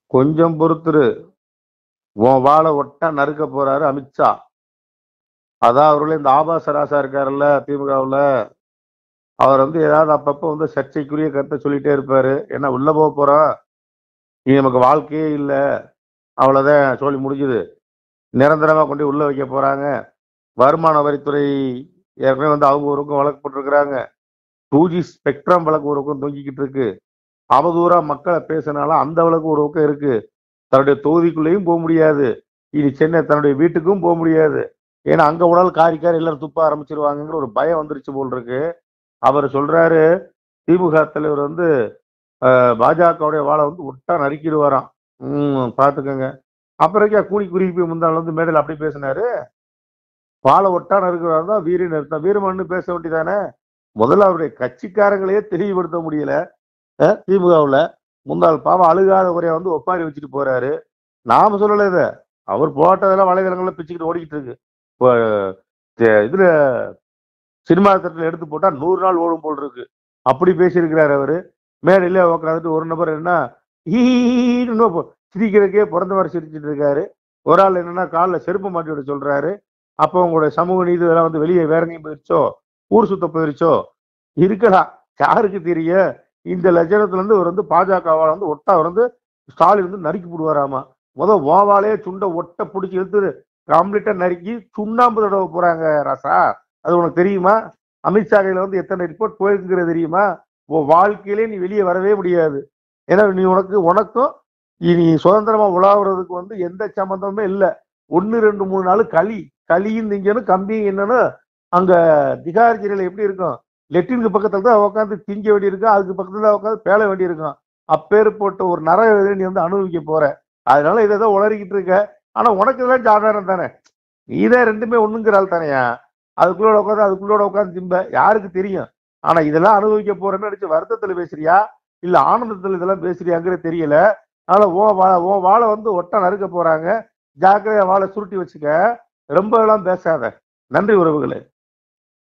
கொஞ்சம் பொறுத்துரு உன் வாழை ஒட்டா நறுக்க போறாரு அமித்ஷா அதான் அவர்களே இந்த ஆபாச ராசா இருக்காருல்ல திமுகவுல அவர் வந்து ஏதாவது அப்பப்போ வந்து சர்ச்சைக்குரிய கருத்தை சொல்லிட்டே இருப்பாரு என்ன உள்ள போக போறோம் இனி நமக்கு வாழ்க்கையே இல்லை அவ்வளவுதான் சொல்லி முடிஞ்சுது நிரந்தரமா கொண்டு போய் உள்ள வைக்க போறாங்க வருமான வரித்துறை ஏற்கனவே வந்து அவங்க ஒரு பக்கம் வழக்கு போட்டிருக்கிறாங்க டூ ஜி ஸ்பெக்ட்ரம் வழக்கு ஒரு பக்கம் தொங்கிக்கிட்டு இருக்கு அவதூறா மக்களை பேசினாலும் அந்த வழக்கு ஒரு பக்கம் இருக்கு தன்னுடைய தொகுதிக்குள்ளேயும் போக முடியாது இனி சென்னை தன்னுடைய வீட்டுக்கும் போக முடியாது ஏன்னா அங்க உடல் காரி காரி எல்லாரும் துப்ப ஆரம்பிச்சிருவாங்கங்கிற ஒரு பயம் வந்துருச்சு போல் இருக்கு அவர் சொல்றாரு திமுக தலைவர் வந்து பாஜகவுடைய வாழை வந்து ஒட்டா நறுக்கிடுவாராம் ம் பார்த்துக்கோங்க அப்புறக்கே கூலி குறுகி முந்தாள் வந்து மேடையில் அப்படி பேசினாரு வாழை ஒட்டா நறுக்கிறாரு தான் வீரன் அர்த்தம் வீரமன்னு பேச வேண்டியதானே முதல்ல அவருடைய கட்சிக்காரங்களையே தெளிவுபடுத்த முடியல அஹ், திமுகவுல முந்தாள் பாவம் அழுகாத குறைய வந்து ஒப்பாரி வச்சுட்டு போறாரு நாம சொல்லல இத அவர் போட்டதெல்லாம் வலைதளங்கள்ல பிச்சுக்கிட்டு ஓடிக்கிட்டு இருக்கு இப்போ தே- இதுல சினிமா தட்டில் எடுத்து போட்டா நூறு நாள் ஓடும் போல் இருக்கு அப்படி பேசியிருக்கிறாரு அவரு மேடையில உட்காந்துட்டு ஒரு நபர் என்ன ஈன்னு போ- சிரிக்கிறதுக்கே பிறந்த மாதிரி சிரிச்சிட்டு இருக்காரு ஒரு ஆள் என்னன்னா காலில் செருப்பு மாட்டி விட சொல்றாரு அப்போ உங்களுடைய சமூக நீதி இதெல்லாம் வந்து வெளியே வேற எங்கேயும் போயிருச்சோ ஊர் சுத்த போயிருச்சோ இருக்கலாம் யாருக்கு தெரியும் இந்த லட்சணத்துல இருந்து இவர் வந்து பாஜகவால வந்து ஒட்டா அவர் வந்து ஸ்டாலின் வந்து நறுக்கி போடுவாராமா முத ஓவாலே சுண்ட ஒட்ட பிடிச்சி இழுத்து கம்ப்ளீட்டா நறுக்கி சுண்ணாம்பு தடவை போறாங்க ராசா அது உனக்கு தெரியுமா அமித்ஷா கையில வந்து எத்தனை ரிப்போர்ட் போயிருக்குங்கிறது தெரியுமா உன் வாழ்க்கையிலே நீ வெளியே வரவே முடியாது ஏன்னா நீ உனக்கு உனக்கும் இனி சுதந்திரமா உலாவுறதுக்கு வந்து எந்த சம்பந்தமுமே இல்லை ஒன்னு ரெண்டு மூணு நாள் களி களியும் திங்கணும் கம்பியும் என்னன்னு அங்க திகார் ஜெயில எப்படி இருக்கும் லெட்டினுக்கு பக்கத்துல தான் உட்காந்து திங்க வேண்டியிருக்கும் அதுக்கு பக்கத்துல தான் உட்காந்து பேள வேண்டியிருக்கும் அப்பேர் போட்ட ஒரு நர நீ வந்து அனுபவிக்க போற அதனால இதை தான் உளறிக்கிட்டு இருக்க ஆனா உனக்கு இதெல்லாம் சாதாரணம் தானே நீதான் ரெண்டுமே ஒண்ணுங்கிற ஆள் தானேயா அதுக்குள்ளோட உட்காந்து அதுக்குள்ளோட உட்காந்து திம்ப யாருக்கு தெரியும் ஆனா இதெல்லாம் அனுபவிக்க போறேன்னு நினைச்சு வருத்தத்துல பேசுறியா இல்ல ஆனந்தத்துல இதெல்லாம் பேசுறியாங்கிறது தெரியல அதனால ஓ வா ஓ வாழை வந்து ஒட்ட நறுக்க போறாங்க ஜாக்கிரதையா வாழை சுருட்டி வச்சுக்க ரொம்ப எல்லாம் பேசாத நன்றி உறவுகளே